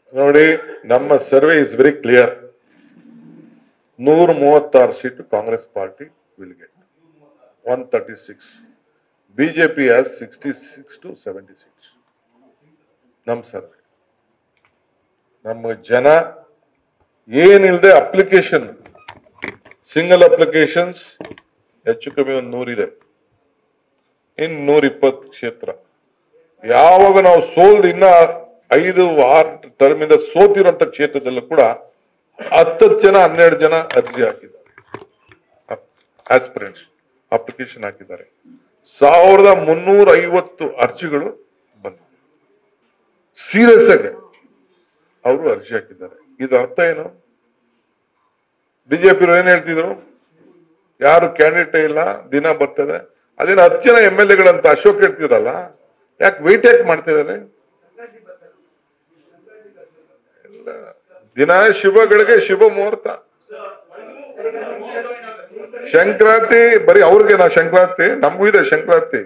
ನೋಡಿ ನಮ್ಮ survey is very clear ನೂರ ಮೂವತ್ತಾರು seat Congress party will get one thirty six BJP has sixty six to seventy six ನಮ್ಮ survey ನಮ್ಮ ಜನ ಏನಿಲ್ಲದೆ ಅಪ್ಲಿಕೇಶನ್ ಸಿಂಗಲ್ ಅಪ್ಲಿಕೇಶನ್ಸ್ ಹೆಚ್ಚು ಕಮ್ಮಿ ಒಂದು ನೂರಿದೆ ಇನ್ ನೂರ ಇಪ್ಪತ್ತು ಕ್ಷೇತ್ರ ಯಾವಾಗ ನಾವು ಸೋಲ್ದು ಇನ್ನ ಐದು ಆರು ಟರ್ಮ್ ಇಂದ ಸೋತಿರೋಂಥ ಕ್ಷೇತ್ರದಲ್ಲೂ ಕೂಡ ಹತ್ತತ್ತು ಜನ ಹನ್ನೆರಡು ಜನ ಅರ್ಜಿ ಹಾಕಿದ್ದಾರೆ ಆಸ್ಪಿರೆಂಟ್ಸ್ ಅಪ್ಲಿಕೇಶನ್ ಹಾಕಿದ್ದಾರೆ ಸಾವಿರದ ಮುನ್ನೂರ ಐವತ್ತು ಅರ್ಜಿಗಳು ಬಂದಿದೆ ಸೀರಿಯಸ್ ಆಗಿ ಅವರು ಅರ್ಜಿ ಹಾಕಿದ್ದಾರೆ ಇದು ಅರ್ಥ ಏನು ಬಿಜೆಪಿ ಏನ್ ಹೇಳ್ತಿದ್ರು ಯಾರು ಕ್ಯಾಂಡಿಡೇಟ್ ಇಲ್ಲ ದಿನ ಬರ್ತದೆ ಅದೇನು ಹತ್ತು ಜನ ಎಂ ಎಲ್ ಎಗಳಂತ ಅಶೋಕ್ ಹೇಳ್ತಿದ್ರಲ್ಲ ಯಾಕೆ ವೆಯ್ಟ್ ಯಾಕೆ ಮಾಡ್ತಿದ್ದಾರೆ ಇಲ್ಲ. ದಿನ ಶುಭಗಳಿಗೆ ಶುಭ ಮುಹೂರ್ತ ಸಂಕ್ರಾಂತಿ ಬರೀ ಅವ್ರಿಗೆ ನಾ ಸಂಕ್ರಾಂತಿ ನಮಗೂ ಇದೆ ಸಂಕ್ರಾಂತಿ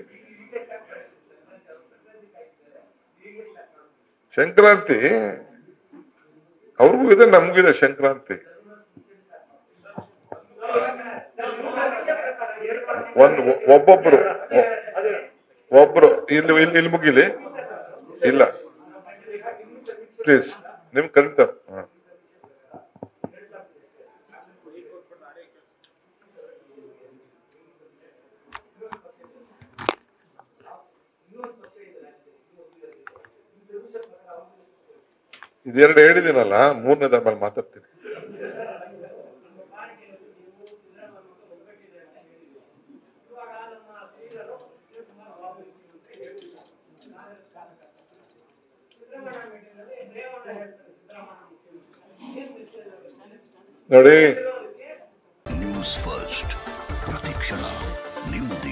ಸಂಕ್ರಾಂತಿ ಅವ್ರಿಗೂ ಇದೆ ನಮಗೂ ಇದೆ ಸಂಕ್ರಾಂತಿ ಒಂದು ಒಬ್ಬೊಬ್ರು ಒ- ಒಬ್ರು ಇಲ್ಲಿ ಇಲ್ಲಿ ಇಲ್ಲಿ ಮುಗಿಲಿ ಇಲ್ಲ ಪ್ಲೀಸ್ ನಿಮ್ ಕಲಿತ ಇದೆರಡು ಹೇಳಿದಿನಲ್ಲ ಮೂರನೇದ ಮೇಲೆ ಮಾತಾಡ್ತೀನಿ ನೋಡಿ ನ್ಯೂಸ್ ಫಸ್ಟ್ ಪ್ರತಿಕ್ಷಣ ನಿಮ್ಮ